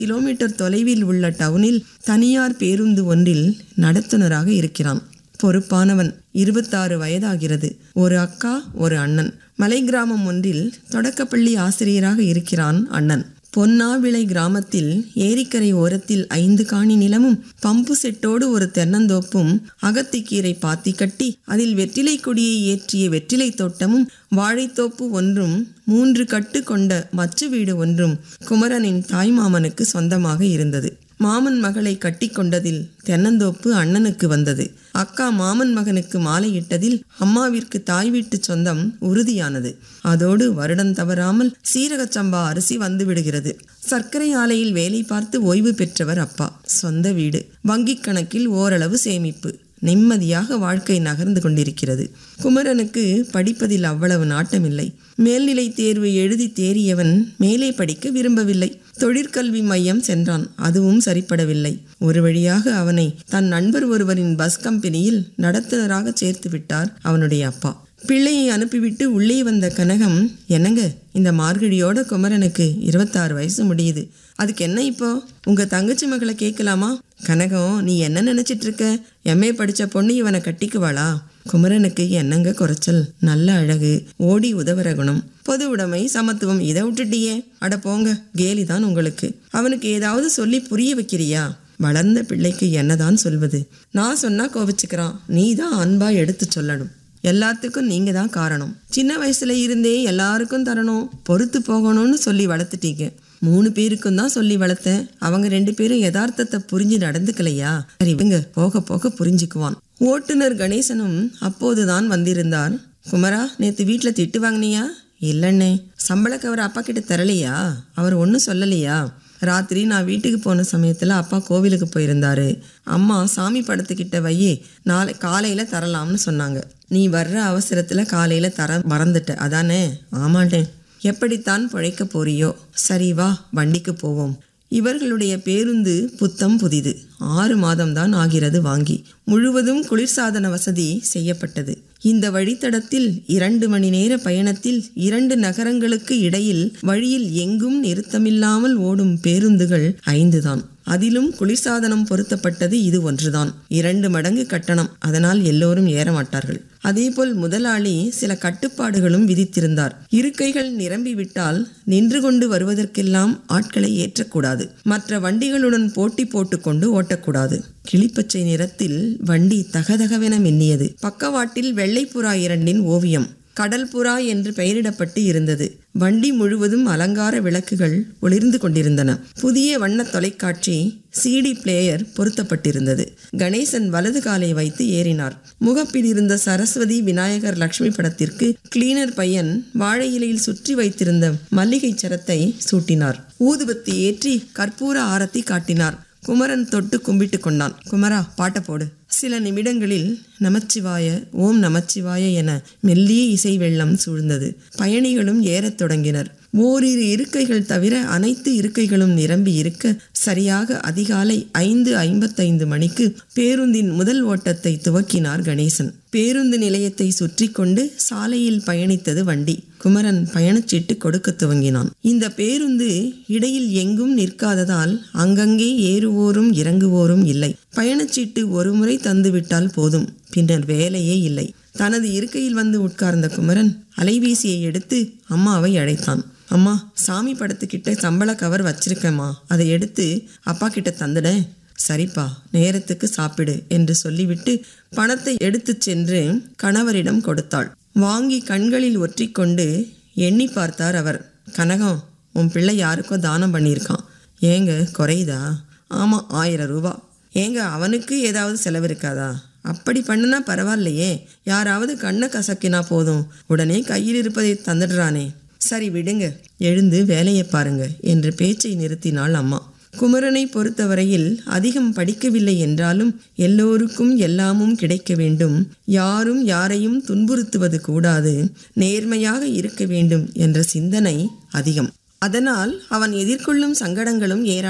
kilometre தொலைவில் உள்ள டவுனில் தனியார் பேருந்து ஒன்றில் நடத்துனராக இருக்கிறான் பொறுப்பானவன் இருபத்தாறு வயதாகிறது ஒரு அக்கா ஒரு அண்ணன் மலை கிராமம் ஒன்றில் தொடக்கப்பள்ளி ஆசிரியராக இருக்கிறான் அண்ணன் பொன்னாவிளை கிராமத்தில் ஏரிக்கரை ஓரத்தில் ஐந்து காணி நிலமும் பம்பு செட்டோடு ஒரு தென்னந்தோப்பும் அகத்திக்கீரை பாத்தி கட்டி அதில் வெற்றிலை கொடியை ஏற்றிய வெற்றிலை தோட்டமும் வாழைத்தோப்பு ஒன்றும் மூன்று கட்டு கொண்ட மச்சு வீடு ஒன்றும் குமரனின் தாய்மாமனுக்கு சொந்தமாக இருந்தது மாமன் மகளை கட்டிக்கொண்டதில் தென்னந்தோப்பு அண்ணனுக்கு வந்தது அக்கா மாமன் மகனுக்கு மாலையிட்டதில் அம்மாவிற்கு தாய் வீட்டு சொந்தம் உறுதியானது அதோடு வருடம் தவறாமல் சீரகச் சம்பா அரிசி வந்து விடுகிறது சர்க்கரை ஆலையில் வேலை பார்த்து ஓய்வு பெற்றவர் அப்பா சொந்த வீடு வங்கிக் கணக்கில் ஓரளவு சேமிப்பு நிம்மதியாக வாழ்க்கை நகர்ந்து கொண்டிருக்கிறது குமரனுக்கு படிப்பதில் அவ்வளவு நாட்டமில்லை மேல்நிலை தேர்வு எழுதி தேறியவன் மேலே படிக்க விரும்பவில்லை தொழிற்கல்வி மையம் சென்றான் அதுவும் சரிப்படவில்லை ஒரு வழியாக அவனை தன் நண்பர் ஒருவரின் பஸ் கம்பெனியில் நடத்துனராக சேர்த்து விட்டார் அவனுடைய அப்பா பிள்ளையை அனுப்பிவிட்டு உள்ளே வந்த கனகம் என்னங்க இந்த மார்கழியோட குமரனுக்கு இருபத்தாறு வயசு முடியுது அதுக்கு என்ன இப்போ உங்க தங்கச்சி மகளை கேட்கலாமா கனகம் நீ என்ன நினைச்சிட்டு இருக்க எம்ஏ படிச்ச பொண்ணு இவனை கட்டிக்குவாளா குமரனுக்கு என்னங்க குறைச்சல் நல்ல அழகு ஓடி உதவுற குணம் பொது உடைமை சமத்துவம் இதை விட்டுட்டியே அட போங்க கேலி தான் உங்களுக்கு அவனுக்கு ஏதாவது சொல்லி புரிய வைக்கிறியா வளர்ந்த பிள்ளைக்கு என்னதான் சொல்வது நான் சொன்னா கோவிச்சுக்கிறான் நீ தான் அன்பா எடுத்து சொல்லணும் எல்லாத்துக்கும் நீங்க தான் காரணம் சின்ன வயசுல இருந்தே எல்லாருக்கும் தரணும் பொறுத்து போகணும்னு சொல்லி வளர்த்துட்டீங்க மூணு பேருக்கும் தான் சொல்லி வளர்த்தேன் அவங்க ரெண்டு பேரும் யதார்த்தத்தை புரிஞ்சு நடந்துக்கலையா சரி இவங்க போக போக புரிஞ்சுக்குவான் ஓட்டுநர் கணேசனும் அப்போதுதான் வந்திருந்தார் குமரா நேத்து வீட்டில் திட்டு வாங்கினியா இல்லைண்ணே சம்பளக்கு அவர் அப்பா கிட்ட தரலையா அவர் ஒன்றும் சொல்லலையா ராத்திரி நான் வீட்டுக்கு போன சமயத்தில் அப்பா கோவிலுக்கு போயிருந்தாரு அம்மா சாமி படத்துக்கிட்ட வையே நாளை காலையில் தரலாம்னு சொன்னாங்க நீ வர்ற அவசரத்தில் காலையில் தர மறந்துட்ட அதானே ஆமாண்டேன் எப்படித்தான் பிழைக்க போறியோ சரி வா வண்டிக்கு போவோம் இவர்களுடைய பேருந்து புத்தம் புதிது ஆறு மாதம்தான் ஆகிறது வாங்கி முழுவதும் குளிர்சாதன வசதி செய்யப்பட்டது இந்த வழித்தடத்தில் இரண்டு மணி நேர பயணத்தில் இரண்டு நகரங்களுக்கு இடையில் வழியில் எங்கும் நிறுத்தமில்லாமல் ஓடும் பேருந்துகள் ஐந்துதான் அதிலும் குளிர்சாதனம் பொருத்தப்பட்டது இது ஒன்றுதான் இரண்டு மடங்கு கட்டணம் அதனால் எல்லோரும் ஏற மாட்டார்கள் அதேபோல் முதலாளி சில கட்டுப்பாடுகளும் விதித்திருந்தார் இருக்கைகள் நிரம்பிவிட்டால் நின்று கொண்டு வருவதற்கெல்லாம் ஆட்களை ஏற்றக்கூடாது மற்ற வண்டிகளுடன் போட்டி போட்டுக்கொண்டு ஓட்டக்கூடாது கிளிப்பச்சை நிறத்தில் வண்டி தகதகவென மின்னியது பக்கவாட்டில் வெள்ளைப்புறா இரண்டின் ஓவியம் கடல் புறா என்று பெயரிடப்பட்டு இருந்தது வண்டி முழுவதும் அலங்கார விளக்குகள் ஒளிர்ந்து கொண்டிருந்தன புதிய வண்ண தொலைக்காட்சி சிடி பிளேயர் பொருத்தப்பட்டிருந்தது கணேசன் வலது காலை வைத்து ஏறினார் முகப்பில் இருந்த சரஸ்வதி விநாயகர் லட்சுமி படத்திற்கு கிளீனர் பையன் வாழை இலையில் சுற்றி வைத்திருந்த மல்லிகை சரத்தை சூட்டினார் ஊதுபத்தி ஏற்றி கற்பூர ஆரத்தி காட்டினார் குமரன் தொட்டு கும்பிட்டு கொண்டான் குமரா பாட்ட போடு சில நிமிடங்களில் நமச்சிவாய ஓம் நமச்சிவாய என மெல்லிய இசை வெள்ளம் சூழ்ந்தது பயணிகளும் ஏறத் தொடங்கினர் ஓரிரு இருக்கைகள் தவிர அனைத்து இருக்கைகளும் நிரம்பி இருக்க சரியாக அதிகாலை ஐந்து ஐம்பத்தைந்து மணிக்கு பேருந்தின் முதல் ஓட்டத்தை துவக்கினார் கணேசன் பேருந்து நிலையத்தை சுற்றி கொண்டு சாலையில் பயணித்தது வண்டி குமரன் பயணச்சீட்டு கொடுக்க துவங்கினான் இந்த பேருந்து இடையில் எங்கும் நிற்காததால் அங்கங்கே ஏறுவோரும் இறங்குவோரும் இல்லை பயணச்சீட்டு ஒருமுறை தந்துவிட்டால் போதும் பின்னர் வேலையே இல்லை தனது இருக்கையில் வந்து உட்கார்ந்த குமரன் அலைபேசியை எடுத்து அம்மாவை அழைத்தான் அம்மா சாமி படத்துக்கிட்ட சம்பள கவர் வச்சிருக்கேம்மா அதை எடுத்து அப்பா கிட்ட தந்துட சரிப்பா நேரத்துக்கு சாப்பிடு என்று சொல்லிவிட்டு பணத்தை எடுத்துச் சென்று கணவரிடம் கொடுத்தாள் வாங்கி கண்களில் ஒற்றிக்கொண்டு எண்ணி பார்த்தார் அவர் கனகம் உன் பிள்ளை யாருக்கோ தானம் பண்ணியிருக்கான் ஏங்க குறையுதா ஆமாம் ஆயிரம் ரூபா ஏங்க அவனுக்கு ஏதாவது செலவு இருக்காதா அப்படி பண்ணுனா பரவாயில்லையே யாராவது கண்ணை கசக்கினா போதும் உடனே கையில் இருப்பதை தந்துடுறானே சரி விடுங்க எழுந்து வேலையை பாருங்க என்று பேச்சை நிறுத்தினாள் அம்மா குமரனை பொறுத்தவரையில் அதிகம் படிக்கவில்லை என்றாலும் எல்லோருக்கும் எல்லாமும் கிடைக்க வேண்டும் யாரும் யாரையும் துன்புறுத்துவது கூடாது நேர்மையாக இருக்க வேண்டும் என்ற சிந்தனை அதிகம் அதனால் அவன் எதிர்கொள்ளும் சங்கடங்களும் ஏராளம்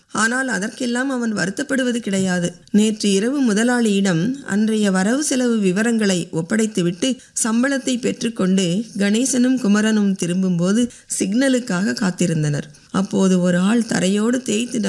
ஆனால் அதற்கெல்லாம் அவன் வருத்தப்படுவது கிடையாது நேற்று இரவு முதலாளியிடம் அன்றைய வரவு செலவு விவரங்களை ஒப்படைத்துவிட்டு சம்பளத்தை பெற்றுக்கொண்டு கணேசனும் குமரனும் திரும்பும்போது சிக்னலுக்காக காத்திருந்தனர் அப்போது ஒரு ஆள் தரையோடு தேய்த்து